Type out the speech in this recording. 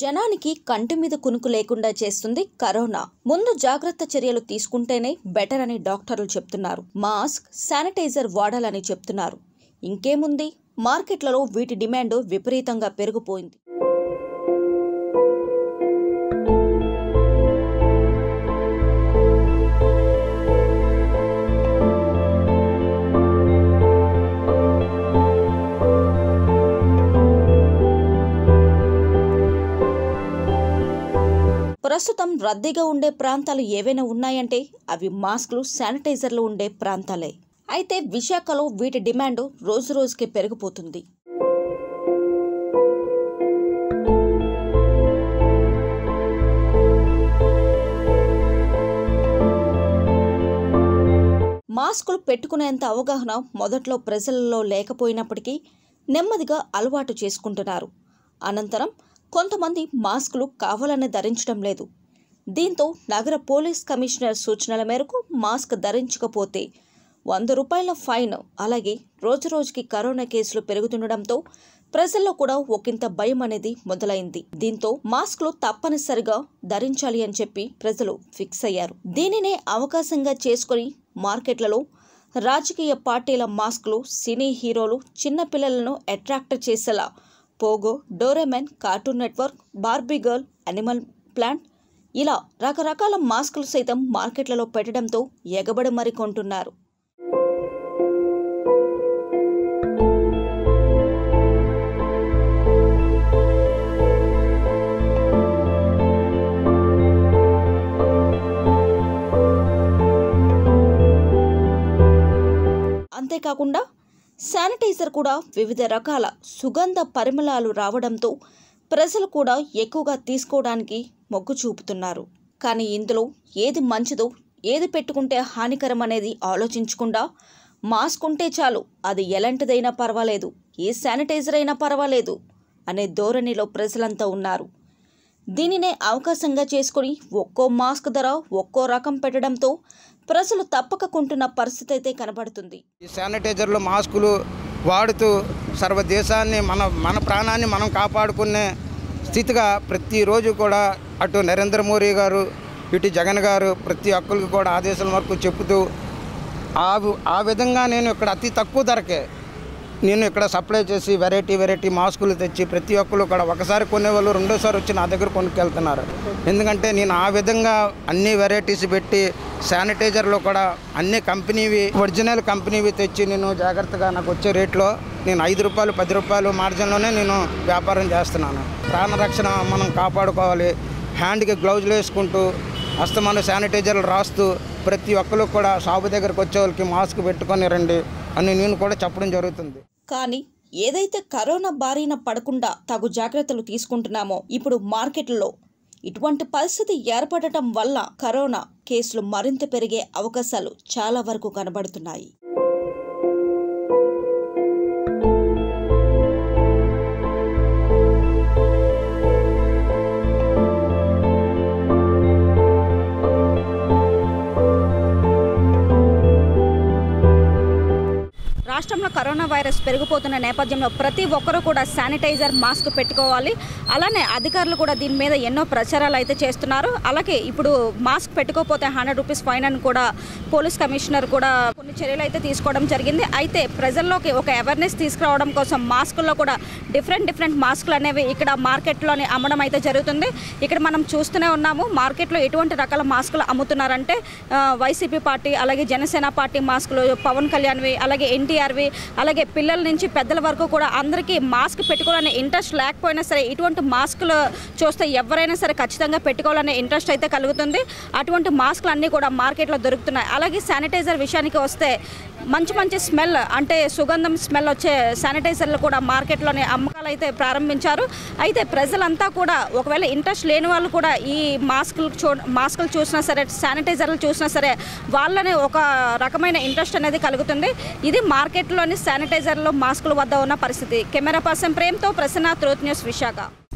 జనానికి కంటి మీద కునుకు లేకుండా చేస్తుంది కరోనా ముందు జాగ్రత్త చర్యలు తీసుకుంటేనే బెటర్ అని డాక్టర్లు చెప్తున్నారు మాస్క్ శానిటైజర్ వాడాలని చెప్తున్నారు ఇంకేముంది మార్కెట్లలో వీటి డిమాండ్ విపరీతంగా పెరిగిపోయింది ప్రస్తుతం రద్దీగా ఉండే ప్రాంతాలు ఏవైనా ఉన్నాయంటే అవి మాస్కులు శానిటైజర్లు ఉండే ప్రాంతాలే అయితే విశాఖలో వీటి డిమాండ్ రోజు రోజుకి పెరిగిపోతుంది మాస్కులు పెట్టుకునేంత అవగాహన మొదట్లో ప్రజలలో లేకపోయినప్పటికీ నెమ్మదిగా అలవాటు చేసుకుంటున్నారు అనంతరం కొంతమంది మాస్కులు కావాలని ధరించడం లేదు దీంతో నగర పోలీస్ కమిషనర్ సూచనల మేరకు మాస్క్ ధరించకపోతే వంద రూపాయల ఫైన్ అలాగే రోజురోజుకి కరోనా కేసులు పెరుగుతుండడంతో ప్రజల్లో కూడా ఒకంత భయం అనేది మొదలైంది దీంతో మాస్కులు తప్పనిసరిగా ధరించాలి అని చెప్పి ప్రజలు ఫిక్స్ అయ్యారు దీనినే అవకాశంగా చేసుకొని మార్కెట్లలో రాజకీయ పార్టీల మాస్కులు సినీ హీరోలు చిన్న పిల్లలను అట్రాక్ట్ చేసేలా Pogo Doraemon cartoon network Barbie girl animal plant ఇలా రకరకాల మాస్కులు సైతం మార్కెట్లలో పెట్టడంతో ఎగబడి మరి కొంటున్నారు అంతేకాకుండా శానిటైజర్ కూడా వివిధ రకాల సుగంధ పరిమళాలు రావడంతో ప్రజలు కూడా ఎక్కువగా తీసుకోవడానికి మొగ్గు చూపుతున్నారు కానీ ఇందులో ఏది మంచిదో ఏది పెట్టుకుంటే హానికరం అనేది ఆలోచించకుండా మాస్క్ ఉంటే చాలు అది ఎలాంటిదైనా పర్వాలేదు ఏ శానిటైజర్ అయినా పర్వాలేదు అనే ధోరణిలో ప్రజలంతా ఉన్నారు దీనినే అవకాశంగా చేసుకుని ఒక్కో మాస్క్ ధర ఒక్కో రకం పెట్టడంతో ప్రజలు తప్పక కొంటున్న పరిస్థితి అయితే కనబడుతుంది ఈ శానిటైజర్లు మాస్కులు వాడుతూ సర్వదేశాన్ని మన మన ప్రాణాన్ని మనం కాపాడుకునే స్థితిగా ప్రతిరోజు కూడా అటు నరేంద్ర మోడీ గారు ఇటు జగన్ గారు ప్రతి ఒక్కరికి కూడా ఆదేశాల వరకు చెబుతూ ఆ వి- ఆ విధంగా నేను ఇక్కడ అతి తక్కువ ధరకే నేను ఇక్కడ సప్లై చేసి వెరైటీ వెరైటీ మాస్కులు తెచ్చి ప్రతి ఒక్కరు కూడా ఒకసారి కొనేవాళ్ళు రెండోసారి వచ్చి నా దగ్గర కొనుక్కెళ్తున్నారు ఎందుకంటే నేను ఆ విధంగా అన్ని వెరైటీస్ పెట్టి శానిటైజర్లో కూడా అన్ని కంపెనీవి ఒరిజినల్ కంపెనీవి తెచ్చి నేను జాగ్రత్తగా నాకు వచ్చే రేట్లో నేను ఐదు రూపాయలు పది రూపాయలు మార్జిన్లోనే నేను వ్యాపారం చేస్తున్నాను ప్రాణరక్షణ మనం కాపాడుకోవాలి హ్యాండ్కి గ్లౌజులు వేసుకుంటూ అస్తమాన శానిటైజర్లు రాస్తూ ప్రతి ఒక్కరు కూడా షాపు దగ్గరకు వచ్చే వాళ్ళకి మాస్క్ పెట్టుకొని రండి అని నేను కూడా చెప్పడం జరుగుతుంది కానీ ఏదైతే కరోనా బారిన పడకుండా తగు జాగ్రత్తలు తీసుకుంటున్నామో ఇప్పుడు మార్కెట్లో ఇటువంటి పరిస్థితి ఏర్పడటం వల్ల కరోనా కేసులు మరింత పెరిగే అవకాశాలు చాలా వరకు కనబడుతున్నాయి రాష్ట్రంలో కరోనా వైరస్ పెరిగిపోతున్న నేపథ్యంలో ప్రతి ఒక్కరూ కూడా శానిటైజర్ మాస్క్ పెట్టుకోవాలి అలానే అధికారులు కూడా దీని మీద ఎన్నో ప్రచారాలు అయితే చేస్తున్నారు అలాగే ఇప్పుడు మాస్క్ పెట్టుకోకపోతే హండ్రెడ్ రూపీస్ ఫైన్ అని కూడా పోలీస్ కమిషనర్ కూడా కొన్ని చర్యలు అయితే తీసుకోవడం జరిగింది అయితే ప్రజల్లోకి ఒక అవేర్నెస్ తీసుకురావడం కోసం మాస్కుల్లో కూడా డిఫరెంట్ డిఫరెంట్ మాస్కులు అనేవి ఇక్కడ మార్కెట్లోని అమ్మడం అయితే జరుగుతుంది ఇక్కడ మనం చూస్తూనే ఉన్నాము మార్కెట్లో ఎటువంటి రకాల మాస్కులు అమ్ముతున్నారంటే ఆ, వైసీపీ పార్టీ అలాగే జనసేన పార్టీ మాస్కులు పవన్ కళ్యాణ్వి అలాగే ఎన్టీఆర్వి అలాగే పిల్లల నుంచి పెద్దల వరకు కూడా అందరికీ మాస్క్ పెట్టుకోవాలనే ఇంట్రెస్ట్ లేకపోయినా సరే ఇటువంటి మాస్కులు చూస్తే ఎవరైనా సరే ఖచ్చితంగా పెట్టుకోవాలనే ఇంట్రెస్ట్ అయితే కలుగుతుంది అటువంటి మాస్కులు అన్నీ కూడా మార్కెట్లో దొరుకుతున్నాయి అలాగే శానిటైజర్ విషయానికి వస్తే మంచి మంచి స్మెల్ అంటే సుగంధం స్మెల్ వచ్చే శానిటైజర్లు కూడా మార్కెట్లోనే అమ్మకాలు అయితే ప్రారంభించారు అయితే ప్రజలంతా కూడా ఒకవేళ ఇంట్రెస్ట్ లేని వాళ్ళు కూడా ఈ మాస్కులు చూ మాస్కులు చూసినా సరే శానిటైజర్లు చూసినా సరే వాళ్ళని ఒక రకమైన ఇంట్రెస్ట్ అనేది కలుగుతుంది ఇది మార్కెట్లోని శానిటైజర్లు మాస్కుల వద్ద ఉన్న పరిస్థితి కెమెరా పర్సన్ ప్రేమ్తో ప్రసన్న త్రోత్ న్యూస్ విశాఖ